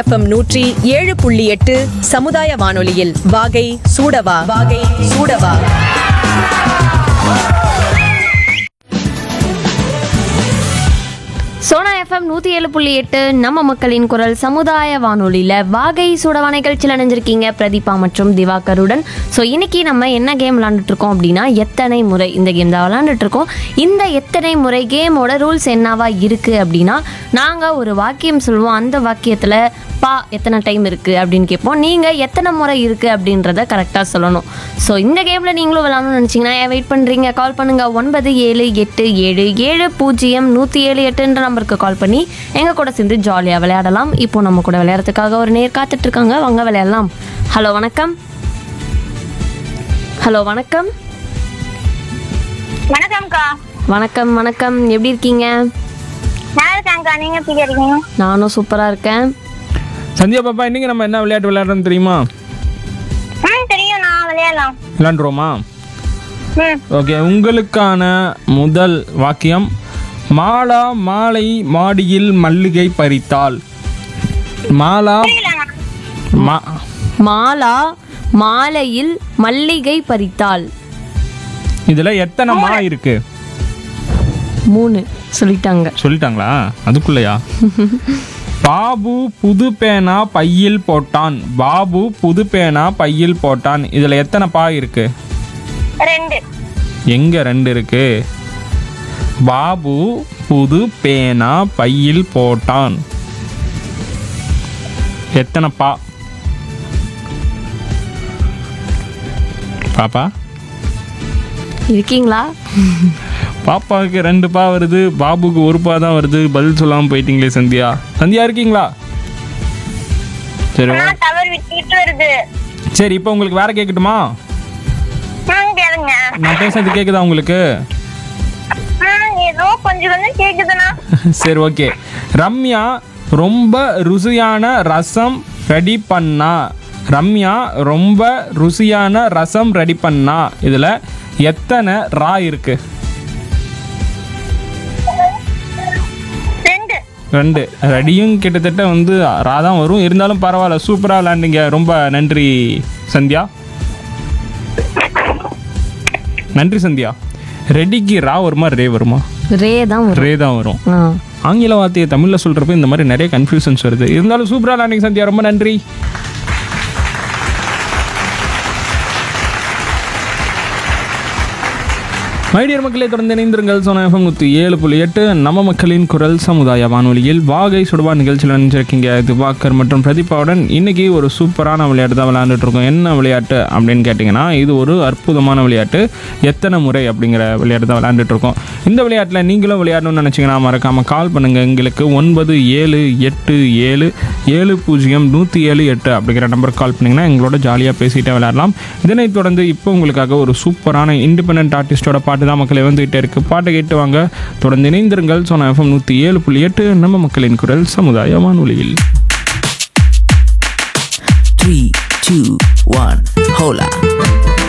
FM நூற்றி ஏழு புள்ளி எட்டு சமுதாய வானொலியில் வாகை சூடவா வாகை சூடவா சோனா எஃப்எம் நூற்றி ஏழு புள்ளி எட்டு நம்ம மக்களின் குரல் சமுதாய வானொலியில் வாகை சூடவா நிகழ்ச்சியில் இணைஞ்சிருக்கீங்க பிரதீபா மற்றும் திவாகருடன் ஸோ இன்னைக்கு நம்ம என்ன கேம் விளாண்டுட்டு இருக்கோம் அப்படின்னா எத்தனை முறை இந்த கேம் தான் விளாண்டுட்டு இருக்கோம் இந்த எத்தனை முறை கேமோட ரூல்ஸ் என்னவா இருக்குது அப்படின்னா நாங்கள் ஒரு வாக்கியம் சொல்லுவோம் அந்த வாக்கியத்தில் பா எத்தனை டைம் இருக்குது அப்படின்னு கேட்போம் நீங்கள் எத்தனை முறை இருக்குது அப்படின்றத கரெக்டாக சொல்லணும் ஸோ இந்த கேமில் நீங்களும் விளாடணும்னு நினச்சிங்கன்னா ஏன் வெயிட் பண்ணுறீங்க கால் பண்ணுங்கள் ஒன்பது ஏழு எட்டு ஏழு ஏழு பூஜ்ஜியம் நூற்றி ஏழு எட்டுன்ற நம்பருக்கு கால் பண்ணி எங்கள் கூட சேர்ந்து ஜாலியாக விளையாடலாம் இப்போ நம்ம கூட விளையாடுறதுக்காக ஒரு நேர் காத்துட்ருக்காங்க வாங்க விளையாடலாம் ஹலோ வணக்கம் ஹலோ வணக்கம் வணக்கம்க்கா வணக்கம் வணக்கம் எப்படி இருக்கீங்க நல்லா இருக்கேன்க்கா நீங்க எப்படி இருக்கீங்க நானும் சூப்பராக இருக்கேன் சந்தியா பாப்பா இன்னைக்கு நம்ம என்ன விளையாட்டு விளையாடுறோம் தெரியுமா ம் தெரியும் நான் விளையாடலாம் விளையாண்டுருவோமா ம் ஓகே உங்களுக்கான முதல் வாக்கியம் மாலா மாலை மாடியில் மல்லிகை பறித்தாள் மாலா மா மாலா மாலையில் மல்லிகை பறித்தாள் இதில் எத்தனை மா இருக்கு மூணு சொல்லிட்டாங்க சொல்லிட்டாங்களா அதுக்குள்ளயா பாபு புது பேனா பையில் போட்டான் பாபு புது பேனா பையில் போட்டான் இதில் எத்தனை பா இருக்கு ரெண்டு எங்க ரெண்டு இருக்கு பாபு புது பேனா பையில் போட்டான் எத்தனை பா பாப்பா இருக்கீங்களா பாப்பாவுக்கு ரெண்டு பா வருது பாபுக்கு ஒரு பா தான் வருது பதில் சொல்லாமல் போயிட்டீங்களே சந்தியா சந்தியா இருக்கீங்களா சரி நான் தவறு விட்டு விட்டு வருது சரி இப்போ உங்களுக்கு வேற கேட்கட்டுமா ம் கேளுங்க நான் பேசுறது கேட்குதா உங்களுக்கு ம் ஏதோ கொஞ்சம் கொஞ்சம் கேக்குதுண்ணா சரி ஓகே ரம்யா ரொம்ப ருசியான ரசம் ரெடி பண்ணா ரம்யா ரொம்ப ருசியான ரசம் ரெடி பண்ணா இதில் எத்தனை ரா இருக்கு ரெண்டு ரெண்டு ரெடியும் கிட்டத்தட்ட வந்து ரா தான் வரும் இருந்தாலும் பரவாயில்ல சூப்பராக விளாண்டிங்க ரொம்ப நன்றி சந்தியா நன்றி சந்தியா ரெடிக்கு ரா வருமா ரே வருமா ரே தான் வரும் ரே தான் வரும் ஆ ஆங்கில வார்த்தையை தமிழில் சொல்கிறப்ப இந்த மாதிரி நிறைய கன்ஃபியூஷன்ஸ் வருது இருந்தாலும் சூப்பராக விளாண்டிங்க சந்தியா ரொம்ப நன்றி மைடியர் மக்களே தொடர்ந்து இணைந்திருங்கள் சோனா எஃப்எம் நூற்றி ஏழு புள்ளி எட்டு நம்ம மக்களின் குரல் சமுதாய வானொலியில் வாகை சுடுவா நிகழ்ச்சியில் நினைச்சிருக்கீங்க திவாகர் மற்றும் பிரதீபாவுடன் இன்னைக்கு ஒரு சூப்பரான விளையாட்டு தான் விளையாண்டுட்டு இருக்கோம் என்ன விளையாட்டு அப்படின்னு கேட்டிங்கன்னா இது ஒரு அற்புதமான விளையாட்டு எத்தனை முறை அப்படிங்கிற விளையாட்டு தான் விளையாண்டுட்டு இருக்கோம் இந்த விளையாட்டில் நீங்களும் விளையாடணும்னு நினச்சிங்கன்னா மறக்காமல் கால் பண்ணுங்கள் எங்களுக்கு ஒன்பது ஏழு எட்டு ஏழு ஏழு பூஜ்ஜியம் நூற்றி ஏழு எட்டு அப்படிங்கிற நம்பருக்கு கால் பண்ணிங்கன்னா எங்களோட ஜாலியாக பேசிகிட்டே விளையாடலாம் இதனைத் தொடர்ந்து இப்போ உங்களுக்காக ஒரு சூப்பரான இண்டிபெண்ட் ஆர்டிஸ்டோட பாட்டு தான் மக்களை வந்துகிட்டே இருக்குது பாட்டை கேட்டு வாங்க தொடர்ந்து இணைந்திருங்கள் சோனா எஃப்எம் நூற்றி ஏழு புள்ளி எட்டு நம்ம மக்களின் குரல் சமுதாய வானொலியில் Three, two, one, hola.